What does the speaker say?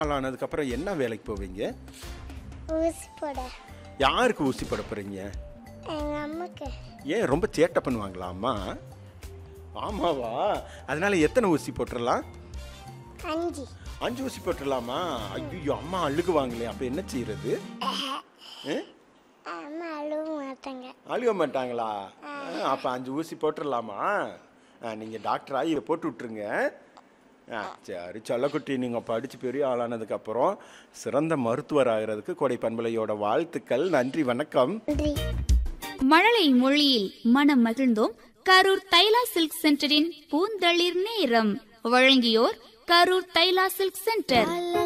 ஆளானதுக்கப்புறம் என்ன வேலைக்கு போவீங்க ஊசி போட யாருக்கு ஊசி போட போகிறீங்க எங்கள் அம்மாக்கு ஏன் ரொம்ப சேட்டை பண்ணுவாங்களா அம்மா ஆமாவா அதனால எத்தனை ஊசி போட்டுடலாம் அஞ்சு அஞ்சு ஊசி போட்டுடலாமா ஐயோ அம்மா அழுகுவாங்களே அப்போ என்ன செய்யறது அம்மா அழுவ மாட்டாங்க அழுக மாட்டாங்களா அப்போ அஞ்சு ஊசி போட்டுடலாமா நீங்கள் டாக்டராக இதை போட்டு விட்ருங்க ஆ சரி சொல்லக்குட்டி நீங்கள் படித்து பெரிய ஆளானதுக்கப்புறம் சிறந்த மருத்துவர் ஆகிறதுக்கு கோடை பண்பலையோட வாழ்த்துக்கள் நன்றி வணக்கம் நன்றி மழலை மொழியில் மனம் மகிழ்ந்தோம் கரூர் தைலா சில்க் சென்டரின் பூந்தளிர் நேரம் வழங்கியோர் கரூர் தைலா சில்க் சென்டர்